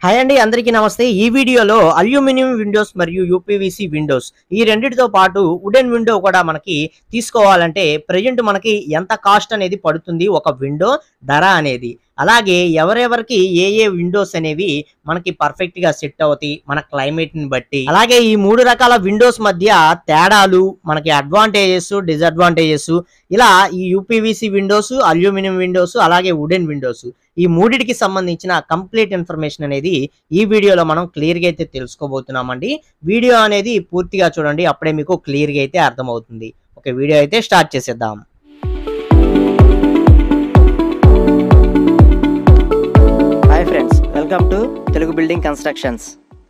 hi అండి అందరికీ నమస్తే ఈ వీడియోలో అల్యూమినియం విండోస్ మరియు యూపీవీసీ విండోస్ ఈ రెండిటితో పాటు వుడెన్ విండో కూడా మనకి తీసుకోవాలంటే ప్రజెంట్ మనకి ఎంత కాస్ట్ అనేది పడుతుంది ఒక విండో ధర అనేది అలాగే ఎవరెవరికి ఏ ఏ విండోస్ అనేవి మనకి పర్ఫెక్ట్ గా సెట్ అవుతాయి మన క్లైమేట్ ని బట్టి అలాగే ఈ మూడు రకాల విండోస్ మధ్య తేడాలు మనకి అడ్వాంటేజెస్ డిసడ్వాంటేజెస్ ఇలా ఈ యూపీవీసీ విండోస్ అల్యూమినియం విండోస్ అలాగే వుడెన్ విండోస్ ఈ మూడిటికి సంబంధించిన కంప్లీట్ ఇన్ఫర్మేషన్ అనేది ఈ వీడియోలో మనం క్లియర్ గా అయితే తెలుసుకోబోతున్నామండి వీడియో అనేది పూర్తిగా చూడండి అప్పుడే మీకు క్లియర్ గా అయితే అర్థమవుతుంది ఓకే వీడియో అయితే స్టార్ట్ చేసేద్దాం hi friends welcome to Telugu building constructions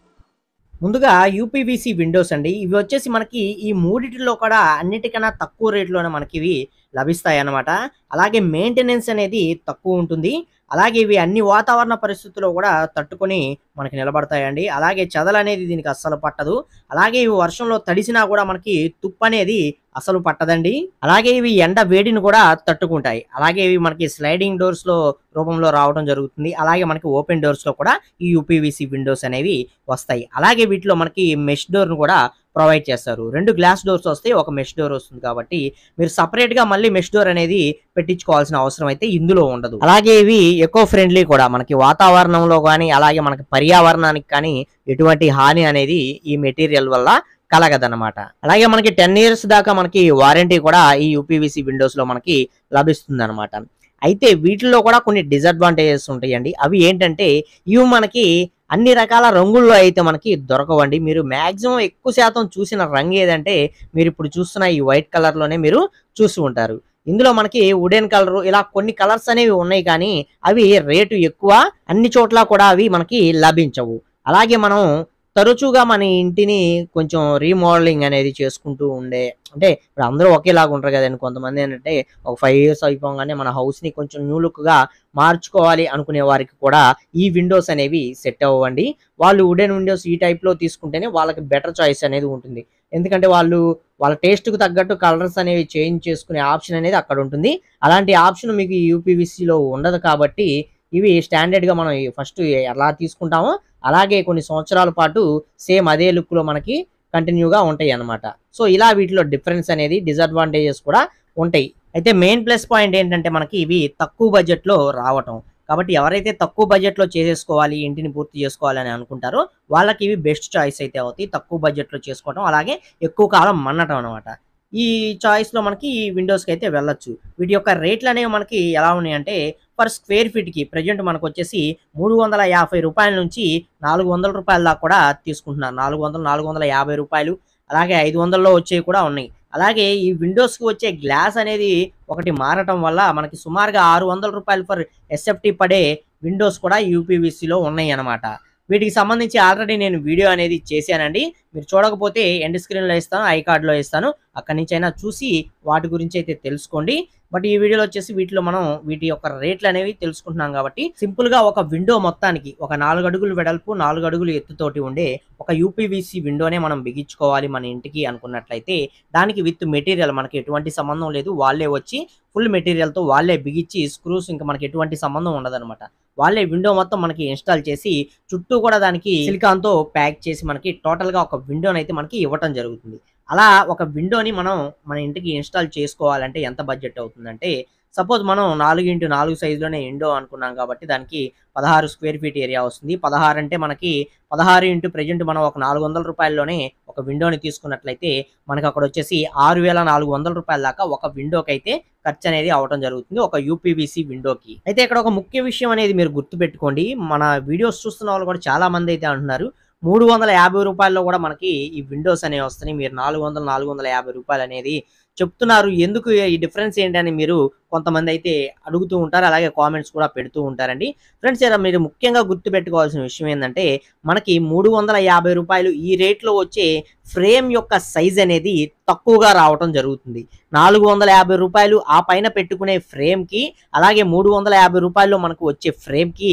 ముందుగా యూపీవీసీ విండోస్ అండి ఇవి వచ్చేసి మనకి ఈ మూడిటిలో కూడా అన్నిటికన్నా తక్కువ రేట్లోనే మనకి ఇవి లభిస్తాయి అన్నమాట అలాగే మెయింటెనెన్స్ అనేది తక్కువ ఉంటుంది అలాగే ఇవి అన్ని వాతావరణ పరిస్థితుల్లో కూడా తట్టుకొని మనకి నిలబడతాయండి అలాగే చెదలు అనేది దీనికి అస్సలు పట్టదు అలాగే ఇవి వర్షంలో తడిసినా కూడా మనకి తుప్పు అనేది అసలు పట్టదండి అలాగే ఇవి ఎండ వేడిని కూడా తట్టుకుంటాయి అలాగే ఇవి మనకి స్లైడింగ్ డోర్స్ లో రూపంలో రావడం జరుగుతుంది అలాగే మనకి ఓపెన్ డోర్స్ లో కూడా ఈ యూపీవీసీ విండోస్ అనేవి వస్తాయి అలాగే వీటిలో మనకి మెష్ డోర్ ను కూడా ప్రొవైడ్ చేస్తారు రెండు గ్లాస్ డోర్స్ వస్తాయి ఒక మెష్ డోర్ వస్తుంది కాబట్టి మీరు సపరేట్ గా మళ్ళీ మెష్ డోర్ అనేది పెట్టించుకోవాల్సిన అవసరం అయితే ఇందులో ఉండదు అలాగే ఇవి ఎకో ఫ్రెండ్లీ కూడా మనకి వాతావరణంలో కానీ అలాగే మనకి పర్యావరణానికి కానీ ఎటువంటి హాని అనేది ఈ మెటీరియల్ వల్ల కలగదన్నమాట అలాగే మనకి టెన్ ఇయర్స్ దాకా మనకి వారంటీ కూడా ఈ యూపీవీసీ విండోస్ లో మనకి లభిస్తుంది అనమాట అయితే వీటిల్లో కూడా కొన్ని డిసడ్వాంటేజెస్ ఉంటాయండి అవి ఏంటంటే ఇవి మనకి అన్ని రకాల రంగుల్లో అయితే మనకి దొరకవండి మీరు మాక్సిమం ఎక్కువ శాతం చూసిన రంగు ఏదంటే మీరు ఇప్పుడు చూస్తున్న ఈ వైట్ కలర్ లోనే మీరు చూసి ఉంటారు ఇందులో మనకి వుడెన్ కలర్ ఇలా కొన్ని కలర్స్ అనేవి ఉన్నాయి కానీ అవి రేటు ఎక్కువ అన్ని చోట్ల కూడా అవి మనకి లభించవు అలాగే మనం తరచుగా మన ఇంటిని కొంచెం రీమోడలింగ్ అనేది చేసుకుంటూ ఉండే అంటే ఇప్పుడు అందరూ ఒకేలాగా ఉంటారు కదండి కొంతమంది ఏంటంటే ఒక ఫైవ్ ఇయర్స్ అయిపోగానే మన house ని కొంచెం న్యూ లుక్ గా మార్చుకోవాలి అనుకునే వారికి కూడా ఈ విండోస్ అనేవి సెట్ అవ్వండి వాళ్ళు వుడెన్ విండోస్ ఈ type లో తీసుకుంటేనే వాళ్ళకి బెటర్ చాయిస్ అనేది ఉంటుంది ఎందుకంటే వాళ్ళు వాళ్ళ taste కు తగ్గట్టు కలర్స్ అనేవి చేంజ్ చేసుకునే ఆప్షన్ అనేది అక్కడ ఉంటుంది అలాంటి ఆప్షన్ మీకు ఈ UPVC లో ఉండదు కాబట్టి ఇవి స్టాండర్డ్ గా మనం ఫస్ట్ ఎలా తీసుకుంటామో అలాగే కొన్ని సంవత్సరాల పాటు సేమ్ అదే లుక్ లో మనకి కంటిన్యూగా ఉంటాయి అన్నమాట సో ఇలా వీటిలో డిఫరెన్స్ అనేది డిసడ్వాంటేజెస్ కూడా ఉంటాయి అయితే మెయిన్ ప్లస్ పాయింట్ ఏంటంటే మనకి ఇవి తక్కువ బడ్జెట్ లో రావటం కాబట్టి ఎవరైతే తక్కువ బడ్జెట్ లో చేసేసుకోవాలి ఇంటిని పూర్తి చేసుకోవాలని అనుకుంటారో వాళ్ళకి ఇవి బెస్ట్ చాయిస్ అయితే అవుతాయి తక్కువ బడ్జెట్ లో చేసుకోవడం అలాగే ఎక్కువ కాలం మన్నటం అనమాట ఈ చాయిస్ లో మనకి ఈ విండోస్ కి అయితే వెళ్ళొచ్చు వీటి యొక్క రేట్లు అనేవి మనకి ఎలా ఉన్నాయంటే పర్ స్క్వేర్ ఫీట్ కి ప్రజెంట్ మనకు వచ్చేసి మూడు వందల యాభై రూపాయల నుంచి నాలుగు వందల రూపాయల దాకా కూడా తీసుకుంటున్నారు నాలుగు వందలు నాలుగు వందల యాభై రూపాయలు అలాగే ఐదు వందల్లో వచ్చేవి కూడా ఉన్నాయి అలాగే ఈ విండోస్ కి వచ్చే గ్లాస్ అనేది ఒకటి మారటం వల్ల మనకి సుమారుగా ఆరు వందల రూపాయలు ఫర్ ఎస్ఎఫ్టీ పడే విండోస్ కూడా UPVC లో ఉన్నాయి అన్నమాట వీటికి సంబంధించి ఆల్రెడీ నేను వీడియో అనేది చేశానండి మీరు చూడకపోతే ఎండ్ స్క్రీన్ లో ఇస్తాను ఐ కార్డ్ లో ఇస్తాను అక్కడి నుంచి అయినా చూసి వాటి గురించి అయితే తెలుసుకోండి బట్ ఈ వీడియోలో వచ్చేసి వీటిలో మనం వీటి యొక్క రేట్లు అనేవి తెలుసుకుంటున్నాం కాబట్టి సింపుల్ గా ఒక విండో మొత్తానికి ఒక నాలుగు అడుగులు వెడల్పు నాలుగు అడుగులు ఎత్తుతోటి ఉండే ఒక యూపీవీసీ విండోనే మనం బిగించుకోవాలి మన ఇంటికి అనుకున్నట్లయితే దానికి విత్ మెటీరియల్ మనకి ఎటువంటి సంబంధం లేదు వాళ్ళే వచ్చి ఫుల్ మెటీరియల్ తో వాళ్ళే బిగించి స్క్రూస్ ఇంకా మనకి ఎటువంటి సంబంధం ఉండదన్నమాట వాళ్ళే విండో మొత్తం మనకి ఇన్స్టాల్ చేసి చుట్టూ కూడా దానికి సిలికాన్ తో ప్యాక్ చేసి మనకి టోటల్ గా ఒక విండోని అయితే మనకి ఇవ్వటం జరుగుతుంది అలా ఒక విండోని మనం మన ఇంటికి ఇన్స్టాల్ చేసుకోవాలంటే ఎంత బడ్జెట్ అవుతుందంటే సపోజ్ మనం నాలుగు ఇంటూ నాలుగు సైజులోనే విండో అనుకున్నాం కాబట్టి దానికి పదహారు స్క్వేర్ ఫీట్ ఏరియా వస్తుంది పదహారు అంటే మనకి పదహారు ఇంటూ ప్రజెంట్ మనం ఒక నాలుగు వందల రూపాయల్లోనే ఒక విండోని తీసుకున్నట్లయితే మనకి అక్కడ వచ్చేసి ఆరు వేల నాలుగు వందల రూపాయల దాకా ఒక విండోకి అయితే ఖర్చు అనేది అవటం జరుగుతుంది ఒక యూపీవీసీ విండోకి అయితే ఇక్కడ ఒక ముఖ్య విషయం అనేది మీరు గుర్తుపెట్టుకోండి మన వీడియోస్ చూస్తున్న వాళ్ళు కూడా చాలా మంది అయితే అంటున్నారు మూడు వందల యాభై రూపాయల్లో కూడా మనకి ఈ విండోస్ అనేవి వస్తున్నాయి మీరు నాలుగు వందల నాలుగు వందల యాభై రూపాయలు అనేది చెప్తున్నారు ఎందుకు ఈ డిఫరెన్స్ ఏంటని మీరు కొంతమంది అయితే అడుగుతూ ఉంటారు అలాగే కామెంట్స్ కూడా పెడుతూ ఉంటారండి ఫ్రెండ్స్ ఇలా మీరు ముఖ్యంగా గుర్తుపెట్టుకోవాల్సిన విషయం ఏంటంటే మనకి మూడు వందల యాభై రూపాయలు ఈ రేట్లో వచ్చే ఫ్రేమ్ యొక్క సైజ్ అనేది తక్కువగా రావటం జరుగుతుంది నాలుగు వందల యాభై రూపాయలు ఆ పైన పెట్టుకునే ఫ్రేమ్కి అలాగే మూడు వందల యాభై రూపాయల్లో మనకు వచ్చే ఫ్రేమ్కి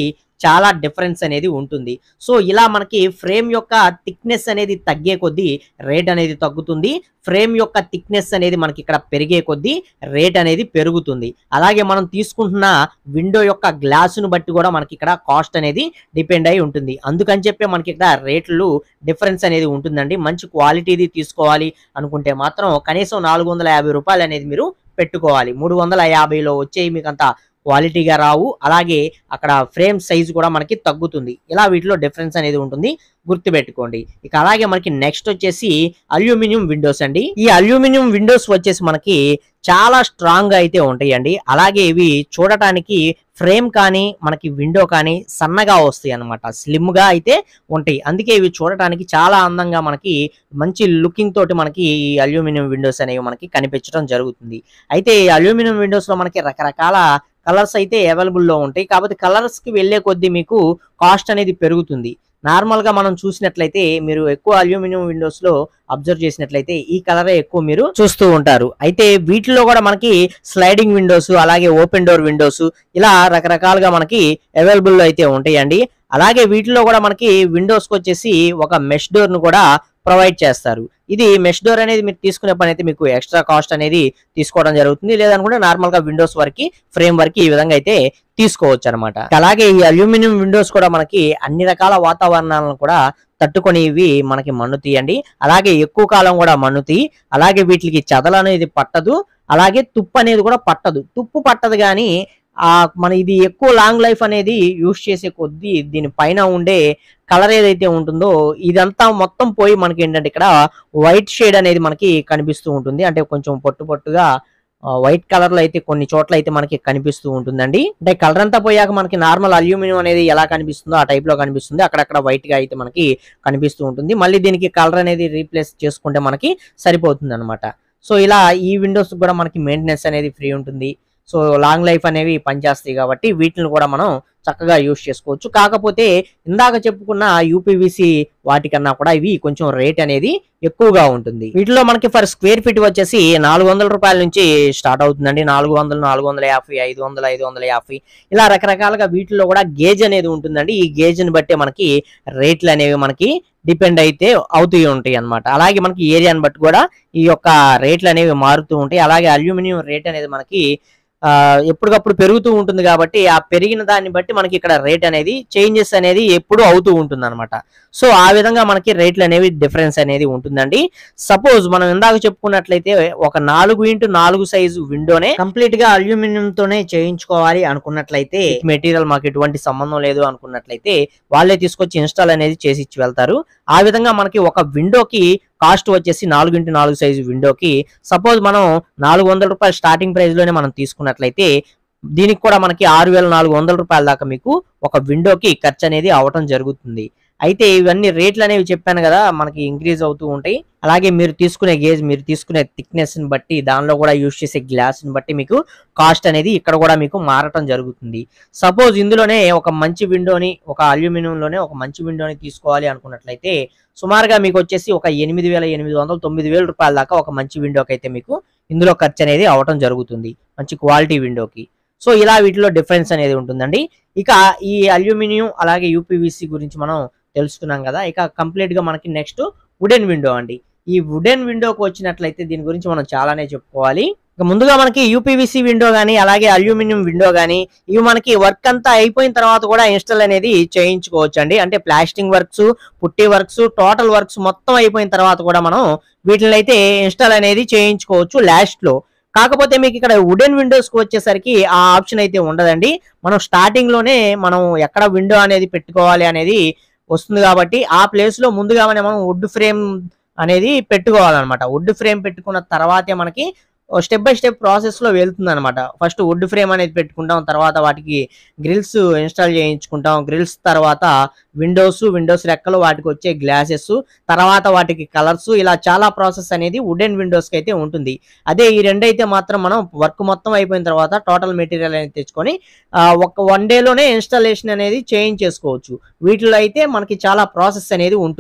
చాలా డిఫరెన్స్ అనేది ఉంటుంది సో ఇలా మనకి ఫ్రేమ్ యొక్క థిక్నెస్ అనేది తగ్గే కొద్దీ రేట్ అనేది తగ్గుతుంది ఫ్రేమ్ యొక్క థిక్నెస్ అనేది మనకి ఇక్కడ పెరిగే కొద్దీ రేట్ అనేది పెరుగుతుంది అలాగే మనం తీసుకుంటున్న విండో యొక్క గ్లాసును బట్టి కూడా మనకి ఇక్కడ కాస్ట్ అనేది డిపెండ్ అయి ఉంటుంది అందుకని చెప్పి మనకి ఇక్కడ రేట్లు డిఫరెన్స్ అనేది ఉంటుందండి మంచి క్వాలిటీది తీసుకోవాలి అనుకుంటే మాత్రం కనీసం నాలుగు వందల యాభై రూపాయలు అనేది మీరు పెట్టుకోవాలి మూడు వందల యాభైలో వచ్చేవి మీకు అంత క్వాలిటీగా రావు అలాగే అక్కడ ఫ్రేమ్ సైజ్ కూడా మనకి తగ్గుతుంది ఇలా వీటిలో డిఫరెన్స్ అనేది ఉంటుంది గుర్తుపెట్టుకోండి ఇక అలాగే మనకి నెక్స్ట్ వచ్చేసి అల్యూమినియం విండోస్ అండి ఈ అల్యూమినియం విండోస్ వచ్చేసి మనకి చాలా స్ట్రాంగ్ గా అయితే ఉంటాయండి అలాగే ఇవి చూడటానికి ఫ్రేమ్ కానీ మనకి విండో కానీ సన్నగా వస్తాయి అన్నమాట స్లిమ్ గా అయితే ఉంటాయి అందుకే ఇవి చూడటానికి చాలా అందంగా మనకి మంచి లుకింగ్ తోటి మనకి ఈ అల్యూమినియం విండోస్ అనేవి మనకి కనిపించడం జరుగుతుంది అయితే ఈ అల్యూమినియం విండోస్ లో మనకి రకరకాల కలర్స్ అయితే అవైలబుల్ లో ఉంటాయి కాబట్టి కలర్స్ కి వెళ్లే కొద్దీ మీకు కాస్ట్ అనేది పెరుగుతుంది నార్మల్ గా మనం చూసినట్లయితే మీరు ఎక్కువ అల్యూమినియం విండోస్ లో అబ్జర్వ్ చేసినట్లయితే ఈ కలరే ఎక్కువ మీరు చూస్తూ ఉంటారు అయితే వీటిలో కూడా మనకి స్లైడింగ్ విండోస్ అలాగే ఓపెన్ డోర్ విండోస్ ఇలా రకరకాలుగా మనకి అవైలబుల్ లో అయితే ఉంటాయండి అలాగే వీటిలో కూడా మనకి విండోస్ కి వచ్చేసి ఒక మెష్ డోర్ ను కూడా ప్రొవైడ్ చేస్తారు ఇది మెష్ డోర్ అనేది మీరు తీసుకునే పని అయితే మీకు ఎక్స్ట్రా కాస్ట్ అనేది తీసుకోవడం జరుగుతుంది లేదనుకుంటే నార్మల్ గా విండోస్ వరకు ఫ్రేమ్ వరకు ఈ విధంగా అయితే తీసుకోవచ్చు అనమాట అలాగే ఈ అల్యూమినియం విండోస్ కూడా మనకి అన్ని రకాల వాతావరణాలను కూడా తట్టుకొని ఇవి మనకి మన్నుతీయండి అలాగే ఎక్కువ కాలం కూడా మన్నుతాయి అలాగే వీటికి చెదలు అనేది పట్టదు అలాగే తుప్పు అనేది కూడా పట్టదు తుప్పు పట్టదు కానీ ఆ మన ఇది ఎక్కువ లాంగ్ లైఫ్ అనేది యూస్ చేసే కొద్దీ దీని పైన ఉండే కలర్ ఏదైతే ఉంటుందో ఇదంతా మొత్తం పోయి మనకి ఏంటంటే ఇక్కడ వైట్ షేడ్ అనేది మనకి కనిపిస్తూ ఉంటుంది అంటే కొంచెం పొట్టు పొట్టుగా వైట్ కలర్ లో అయితే కొన్ని చోట్ల అయితే మనకి కనిపిస్తూ ఉంటుందండి అంటే కలర్ అంతా పోయాక మనకి నార్మల్ అల్యూమినియం అనేది ఎలా కనిపిస్తుందో ఆ టైప్ లో కనిపిస్తుంది అక్కడక్కడ వైట్ గా అయితే మనకి కనిపిస్తూ ఉంటుంది మళ్ళీ దీనికి కలర్ అనేది రీప్లేస్ చేసుకుంటే మనకి సరిపోతుంది అనమాట సో ఇలా ఈ విండోస్ కూడా మనకి మెయింటెనెన్స్ అనేది ఫ్రీ ఉంటుంది సో లాంగ్ లైఫ్ అనేవి పనిచేస్తాయి కాబట్టి వీటిని కూడా మనం చక్కగా యూస్ చేసుకోవచ్చు కాకపోతే ఇందాక చెప్పుకున్న యూపీవీసీ వాటికన్నా కూడా ఇవి కొంచెం రేట్ అనేది ఎక్కువగా ఉంటుంది వీటిలో మనకి ఫర్ స్క్వేర్ ఫీట్ వచ్చేసి నాలుగు వందల రూపాయల నుంచి స్టార్ట్ అవుతుందండి నాలుగు వందలు నాలుగు వందల యాభై ఐదు వందలు ఐదు వందల యాభై ఇలా రకరకాలుగా వీటిలో కూడా గేజ్ అనేది ఉంటుందండి ఈ గేజ్ ని బట్టి మనకి రేట్లు అనేవి మనకి డిపెండ్ అయితే అవుతూ ఉంటాయి అన్నమాట అలాగే మనకి ఏరియాని బట్టి కూడా ఈ యొక్క రేట్లు అనేవి మారుతూ ఉంటాయి అలాగే అల్యూమినియం రేట్ అనేది మనకి ఆ, ఎప్పటికప్పుడు పెరుగుతూ ఉంటుంది కాబట్టి ఆ పెరిగిన దాన్ని బట్టి మనకి ఇక్కడ రేట్ అనేది చేంజెస్ అనేది ఎప్పుడు అవుతూ ఉంటుంది అనమాట సో ఆ విధంగా మనకి రేట్లు అనేవి డిఫరెన్స్ అనేది ఉంటుందండి సపోజ్ మనం ఇందాక చెప్పుకున్నట్లయితే ఒక నాలుగు ఇంటూ నాలుగు సైజు విండోనే కంప్లీట్ గా అల్యూమినియం తోనే చేయించుకోవాలి అనుకున్నట్లయితే మెటీరియల్ మాకు ఎటువంటి సంబంధం లేదు అనుకున్నట్లయితే వాళ్ళే తీసుకొచ్చి ఇన్స్టాల్ అనేది చేసి ఇచ్చి వెళ్తారు ఆ విధంగా మనకి ఒక విండోకి కాస్ట్ వచ్చేసి నాలుగు ఇంటూ నాలుగు సైజు విండోకి సపోజ్ మనం నాలుగు వందల రూపాయలు స్టార్టింగ్ ప్రైస్ లోనే మనం తీసుకున్నట్లయితే దీనికి కూడా మనకి ఆరు వేల నాలుగు వందల రూపాయల దాకా మీకు ఒక విండోకి ఖర్చు అనేది అవటం జరుగుతుంది అయితే ఇవన్నీ రేట్లు అనేవి చెప్పాను కదా మనకి ఇంక్రీజ్ అవుతూ ఉంటాయి అలాగే మీరు తీసుకునే గేజ్ మీరు తీసుకునే థిక్నెస్ ని బట్టి దానిలో కూడా యూజ్ చేసే గ్లాస్ ని బట్టి మీకు కాస్ట్ అనేది ఇక్కడ కూడా మీకు మారటం జరుగుతుంది సపోజ్ ఇందులోనే ఒక మంచి విండోని ఒక అల్యూమినియం లోనే ఒక మంచి విండోని తీసుకోవాలి అనుకున్నట్లయితే సుమారుగా మీకు వచ్చేసి ఒక ఎనిమిది వేల ఎనిమిది వందలు తొమ్మిది వేల రూపాయల దాకా ఒక మంచి విండోకి అయితే మీకు ఇందులో ఖర్చు అనేది అవటం జరుగుతుంది మంచి క్వాలిటీ విండోకి సో ఇలా వీటిలో డిఫరెన్స్ అనేది ఉంటుందండి ఇక ఈ అల్యూమినియం అలాగే యూపీవీసీ గురించి మనం తెలుసుకున్నాం కదా ఇక కంప్లీట్ గా మనకి నెక్స్ట్ వుడెన్ విండో అండి ఈ వుడెన్ విండోకి వచ్చినట్లయితే దీని గురించి మనం చాలానే చెప్పుకోవాలి ఇక ముందుగా మనకి యూపీవీసీ విండో కానీ అలాగే అల్యూమినియం విండో కానీ ఇవి మనకి వర్క్ అంతా అయిపోయిన తర్వాత కూడా ఇన్స్టాల్ అనేది చేయించుకోవచ్చు అండి అంటే plastering works putty works total works మొత్తం అయిపోయిన తర్వాత కూడా మనం వీటిని అయితే ఇన్స్టాల్ అనేది చేయించుకోవచ్చు లాస్ట్ లో కాకపోతే మీకు ఇక్కడ వుడెన్ విండోస్ కి వచ్చేసరికి ఆ ఆప్షన్ అయితే ఉండదండి మనం స్టార్టింగ్ లోనే మనం ఎక్కడ విండో అనేది పెట్టుకోవాలి అనేది వస్తుంది కాబట్టి ఆ ప్లేస్ లో ముందుగానే మనం వుడ్ ఫ్రేమ్ అనేది పెట్టుకోవాలన్నమాట వుడ్ ఫ్రేమ్ పెట్టుకున్న తర్వాతే మనకి స్టెప్ బై స్టెప్ ప్రాసెస్ లో వెళ్తుంది అనమాట ఫస్ట్ వుడ్ ఫ్రేమ్ అనేది పెట్టుకుంటాం తర్వాత వాటికి గ్రిల్స్ ఇన్స్టాల్ చేయించుకుంటాం గ్రిల్స్ తర్వాత విండోస్ విండోస్ రెక్కలు వాటికి వచ్చే గ్లాసెస్ తర్వాత వాటికి కలర్స్ ఇలా చాలా ప్రాసెస్ అనేది వుడెన్ విండోస్ కి అయితే ఉంటుంది అదే ఈ రెండు అయితే మాత్రం మనం వర్క్ మొత్తం అయిపోయిన తర్వాత టోటల్ మెటీరియల్ అనేది తెచ్చుకొని ఆ, ఒక వన్ డేలోనే ఇన్స్టాలేషన్ అనేది చేంజ్ చేసుకోవచ్చు వీటిలో అయితే మనకి చాలా ప్రాసెస్ అనేది ఉంటుంది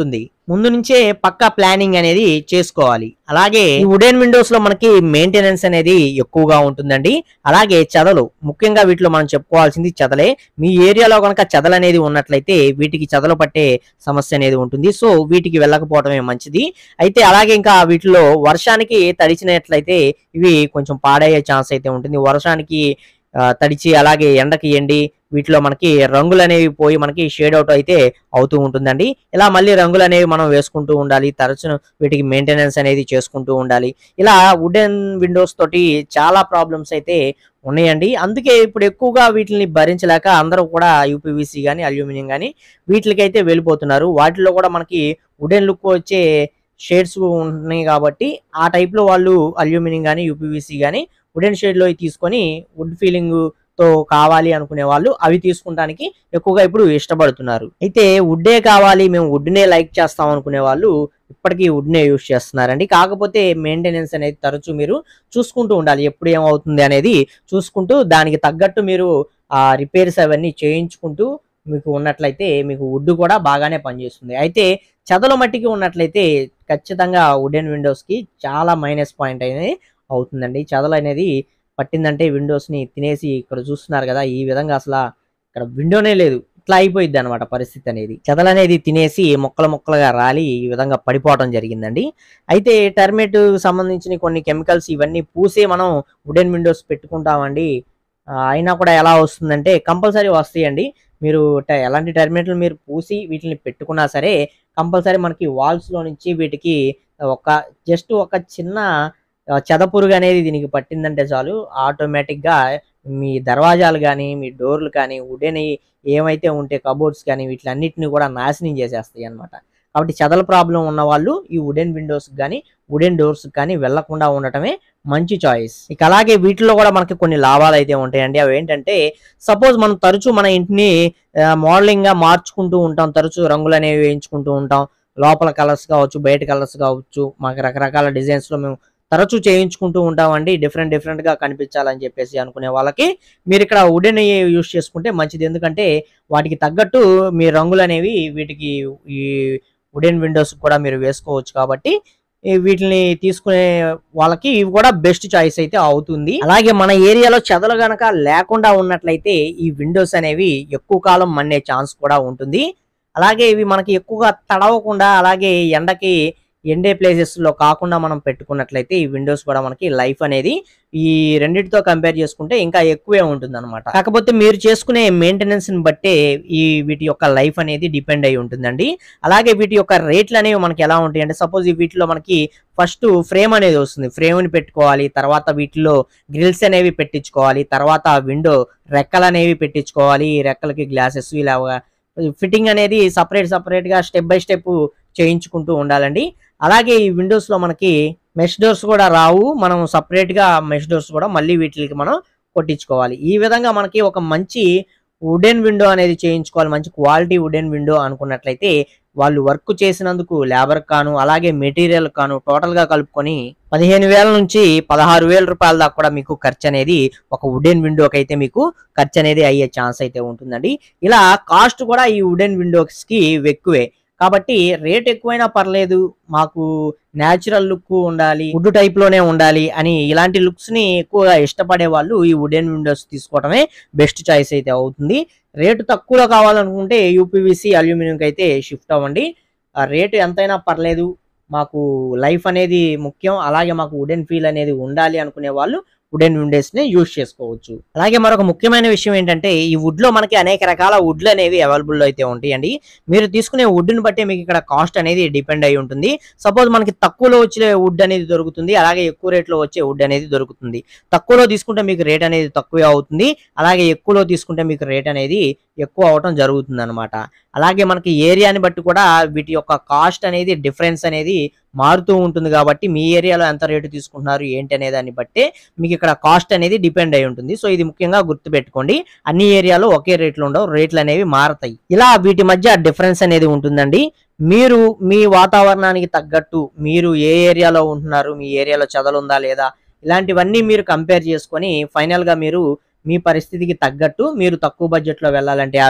ముందు నుంచే పక్కా ప్లానింగ్ అనేది చేసుకోవాలి అలాగే ఈ వుడెన్ విండోస్ లో మనకి మెయింటెనెన్స్ అనేది ఎక్కువగా ఉంటుందండి అలాగే చెదలు ముఖ్యంగా వీటిలో మనం చెప్పుకోవాల్సింది చెదలే మీ ఏరియాలో కనుక చెదలు అనేది ఉన్నట్లయితే వీటికి చెదలు పట్టే సమస్య అనేది ఉంటుంది సో వీటికి వెళ్ళకపోవడమే మంచిది అయితే అలాగే ఇంకా వీటిలో వర్షానికి తడిచినట్లయితే ఇవి కొంచెం పాడయ్యే ఛాన్స్ అయితే ఉంటుంది వర్షానికి ఆ, తడిచి అలాగే ఎండకి ఎండి వీటిలో మనకి రంగులు అనేవి పోయి మనకి షేడ్ అవుట్ అయితే అవుతూ ఉంటుందండి ఇలా మళ్ళీ రంగులు అనేవి మనం వేసుకుంటూ ఉండాలి తరచు వీటికి మెయింటెనెన్స్ అనేది చేసుకుంటూ ఉండాలి ఇలా వుడెన్ విండోస్ తోటి చాలా ప్రాబ్లమ్స్ అయితే ఉన్నాయండి అందుకే ఇప్పుడు ఎక్కువగా వీటిని భరించలేక అందరూ కూడా యూపీవీసీ కానీ అల్యూమినియం కానీ వీటికైతే వెళ్ళిపోతున్నారు వాటిలో కూడా మనకి వుడెన్ లుక్ వచ్చే షేడ్స్ ఉన్నాయి కాబట్టి ఆ type లో వాళ్ళు అల్యూమినియం కానీ యూపీవీసీ కానీ వుడెన్ షేడ్లో తీసుకొని వుడ్ ఫీలింగ్ తో కావాలి అనుకునే వాళ్ళు అవి తీసుకుంటానికి ఎక్కువగా ఇప్పుడు ఇష్టపడుతున్నారు అయితే వుడ్డే కావాలి మేము వుడ్నే లైక్ చేస్తాం అనుకునే వాళ్ళు ఇప్పటికీ వుడ్నే యూజ్ చేస్తున్నారండి కాకపోతే మెయింటెనెన్స్ అనేది తరచూ మీరు చూసుకుంటూ ఉండాలి ఎప్పుడు ఏమవుతుంది అనేది చూసుకుంటూ దానికి తగ్గట్టు మీరు ఆ రిపేర్స్ అవన్నీ చేయించుకుంటూ మీకు ఉన్నట్లయితే మీకు వుడ్ కూడా బాగానే పనిచేస్తుంది అయితే చెదల మట్టికి ఉన్నట్లయితే ఖచ్చితంగా వుడెన్ విండోస్ కి చాలా మైనస్ పాయింట్ అనేది అవుతుందండి చెదలు అనేది పట్టిందంటే విండోస్ ని తినేసి ఇక్కడ చూస్తున్నారు కదా ఈ విధంగా అసలు ఇక్కడ విండోనే లేదు ఇట్లా అయిపోయింది అనమాట పరిస్థితి అనేది చెదలు అనేది తినేసి మొక్కలు మొక్కలుగా రాలి ఈ విధంగా పడిపోవడం జరిగిందండి అయితే టర్మేట్ సంబంధించిన కొన్ని కెమికల్స్ ఇవన్నీ పూసే మనం వుడెన్ విండోస్ పెట్టుకుంటామండి ఆ, అయినా కూడా ఎలా వస్తుందంటే కంపల్సరీ వస్తాయండి మీరు ట- ఎలాంటి టర్మేట్లు మీరు పూసి వీటిని పెట్టుకున్నా సరే కంపల్సరీ మనకి వాల్స్ లో నుంచి వీటికి ఒక జస్ట్ ఒక చిన్న ఆ, చెదపురుగు అనేది దీనికి పట్టిందంటే చాలు ఆటోమేటిక్ గా మీ దర్వాజాలు కానీ మీ డోర్లు కానీ వుడెన్ ఏమైతే ఉంటే కబోర్డ్స్ కానీ వీటిలన్నిటిని కూడా నాశనం చేసేస్తాయి అన్నమాట కాబట్టి చెదల ప్రాబ్లం ఉన్న వాళ్ళు ఈ వుడెన్ విండోస్ కానీ వుడెన్ డోర్స్ కానీ వెళ్లకుండా ఉండటమే మంచి చాయిస్ ఇక అలాగే వీటిలో కూడా మనకి కొన్ని లాభాలు అయితే ఉంటాయండి అవి ఏంటంటే సపోజ్ మనం తరచూ మన ఇంటిని మోడలింగ్ గా మార్చుకుంటూ ఉంటాం తరచూ రంగులు అనేవి వేయించుకుంటూ ఉంటాం లోపల కలర్స్ కావచ్చు బయట కలర్స్ కావచ్చు మాకు రకరకాల డిజైన్స్ లో మేము తరచూ చేయించుకుంటూ ఉంటామండి డిఫరెంట్ డిఫరెంట్ గా కనిపించాలని చెప్పేసి అనుకునే వాళ్ళకి మీరు ఇక్కడ వుడెన్ యూస్ చేసుకుంటే మంచిది ఎందుకంటే వాటికి తగ్గట్టు మీ రంగులు అనేవి వీటికి ఈ వుడెన్ విండోస్ కూడా మీరు వేసుకోవచ్చు కాబట్టి ఈ వీటిని తీసుకునే వాళ్ళకి ఇవి కూడా బెస్ట్ చాయిస్ అయితే అవుతుంది అలాగే మన ఏరియాలో చెదలు గనక లేకుండా ఉన్నట్లయితే ఈ విండోస్ అనేవి ఎక్కువ కాలం మన్నే ఛాన్స్ కూడా ఉంటుంది అలాగే ఇవి మనకి ఎక్కువగా తడవకుండా అలాగే ఎండకి ఎండే ప్లేసెస్ లో కాకుండా మనం పెట్టుకున్నట్లయితే ఈ విండోస్ కూడా మనకి లైఫ్ అనేది ఈ రెండింటితో కంపేర్ చేసుకుంటే ఇంకా ఎక్కువే ఉంటుంది అనమాట కాకపోతే మీరు చేసుకునే మెయింటెనెన్స్ ని బట్టే ఈ వీటి యొక్క లైఫ్ అనేది డిపెండ్ అయి ఉంటుందండి అలాగే వీటి యొక్క రేట్లు అనేవి మనకి ఎలా ఉంటాయి అంటే సపోజ్ ఈ వీటిలో మనకి ఫస్ట్ ఫ్రేమ్ అనేది వస్తుంది ఫ్రేమ్ ని పెట్టుకోవాలి తర్వాత వీటిలో గ్రిల్స్ అనేవి పెట్టించుకోవాలి తర్వాత విండో రెక్కలు అనేవి పెట్టించుకోవాలి ఈ రెక్కలకి గ్లాసెస్ ఇలా ఫిట్టింగ్ అనేది సపరేట్ సపరేట్ గా స్టెప్ బై స్టెప్ చేయించుకుంటూ ఉండాలండి అలాగే ఈ విండోస్ లో మనకి మెష్ డోర్స్ కూడా రావు మనం సపరేట్ గా మెష్ డోర్స్ కూడా మళ్ళీ వీటికి మనం కొట్టించుకోవాలి ఈ విధంగా మనకి ఒక మంచి వుడెన్ విండో అనేది చేయించుకోవాలి మంచి క్వాలిటీ వుడెన్ విండో అనుకున్నట్లయితే వాళ్ళు వర్క్ చేసినందుకు లేబర్ కాను అలాగే మెటీరియల్ కాను టోటల్ గా కలుపుకొని పదిహేను వేల నుంచి పదహారు వేల రూపాయల దాకా కూడా మీకు ఖర్చు అనేది ఒక వుడెన్ విండోకి అయితే మీకు ఖర్చు అనేది అయ్యే ఛాన్స్ అయితే ఉంటుందండి ఇలా కాస్ట్ కూడా ఈ వుడెన్ విండోస్ కి ఎక్కువే కాబట్టి రేట్ ఎక్కువైనా పర్లేదు మాకు న్యాచురల్ లుక్ ఉండాలి వుడ్ టైప్ లోనే ఉండాలి అని ఇలాంటి లుక్స్ ని ఎక్కువగా ఇష్టపడే వాళ్ళు ఈ వుడెన్ విండోస్ తీసుకోవడమే బెస్ట్ చాయిస్ అయితే అవుతుంది రేటు తక్కువలో కావాలనుకుంటే యూపీవీసీ అల్యూమినియంకి అయితే షిఫ్ట్ అవ్వండి ఆ రేటు ఎంతైనా పర్లేదు మాకు లైఫ్ అనేది ముఖ్యం అలాగే మాకు వుడెన్ ఫీల్ అనేది ఉండాలి అనుకునే వాళ్ళు వుడెన్ విండోస్ ని యూజ్ చేసుకోవచ్చు అలాగే మరొక ముఖ్యమైన విషయం ఏంటంటే ఈ వుడ్ లో మనకి అనేక రకాల వుడ్లు అనేవి అవైలబుల్ లో అయితే ఉంటాయండి మీరు తీసుకునే వుడ్ ని బట్టి మీకు ఇక్కడ కాస్ట్ అనేది డిపెండ్ అయి ఉంటుంది సపోజ్ మనకి తక్కువలో వచ్చే వుడ్ అనేది దొరుకుతుంది అలాగే ఎక్కువ రేట్ లో వచ్చే వుడ్ అనేది దొరుకుతుంది తక్కువలో తీసుకుంటే మీకు రేట్ అనేది తక్కువే అవుతుంది అలాగే ఎక్కువలో తీసుకుంటే మీకు రేట్ అనేది ఎక్కువ అవటం జరుగుతుంది అనమాట అలాగే మనకి ఏరియాని బట్టి కూడా వీటి యొక్క కాస్ట్ అనేది డిఫరెన్స్ అనేది మారుతూ ఉంటుంది కాబట్టి మీ ఏరియాలో ఎంత రేటు తీసుకుంటున్నారు ఏంటి అనే దాన్ని బట్టే మీకు ఇక్కడ కాస్ట్ అనేది డిపెండ్ అయి ఉంటుంది సో ఇది ముఖ్యంగా గుర్తుపెట్టుకోండి అన్ని ఏరియాలో ఒకే రేట్లు ఉండవు రేట్లు అనేవి మారతాయి ఇలా వీటి మధ్య డిఫరెన్స్ అనేది ఉంటుందండి మీరు మీ వాతావరణానికి తగ్గట్టు మీరు ఏ ఏరియాలో ఉంటున్నారు మీ ఏరియాలో చదలుందా లేదా ఇలాంటివన్నీ మీరు కంపేర్ చేసుకొని ఫైనల్ గా మీరు మీ పరిస్థితికి తగ్గట్టు మీరు తక్కువ బడ్జెట్ లో వెళ్ళాలంటే అవి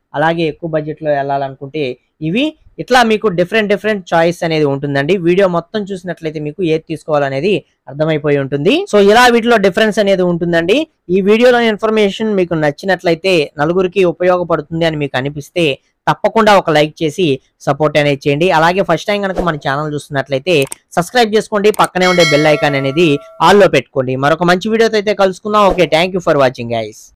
అలాగే ఎక్కువ బడ్జెట్లో వెళ్ళాలనుకుంటే ఇవి ఇట్లా మీకు డిఫరెంట్ డిఫరెంట్ చాయిస్ అనేది ఉంటుందండి వీడియో మొత్తం చూసినట్లయితే మీకు ఏది తీసుకోవాలనేది అర్థమైపోయి ఉంటుంది సో ఇలా వీటిలో డిఫరెన్స్ అనేది ఉంటుందండి ఈ వీడియోలో ఇన్ఫర్మేషన్ మీకు నచ్చినట్లయితే నలుగురికి ఉపయోగపడుతుంది అని మీకు అనిపిస్తే తప్పకుండా ఒక లైక్ చేసి సపోర్ట్ అనేది చేయండి అలాగే ఫస్ట్ టైం కనుక మన ఛానల్ చూస్తున్నట్లయితే సబ్స్క్రైబ్ చేసుకోండి పక్కనే ఉండే బెల్ ఐకాన్ అనేది ఆల్లో పెట్టుకోండి మరొక మంచి వీడియోతో అయితే కలుసుకుందాం okay thank you for watching guys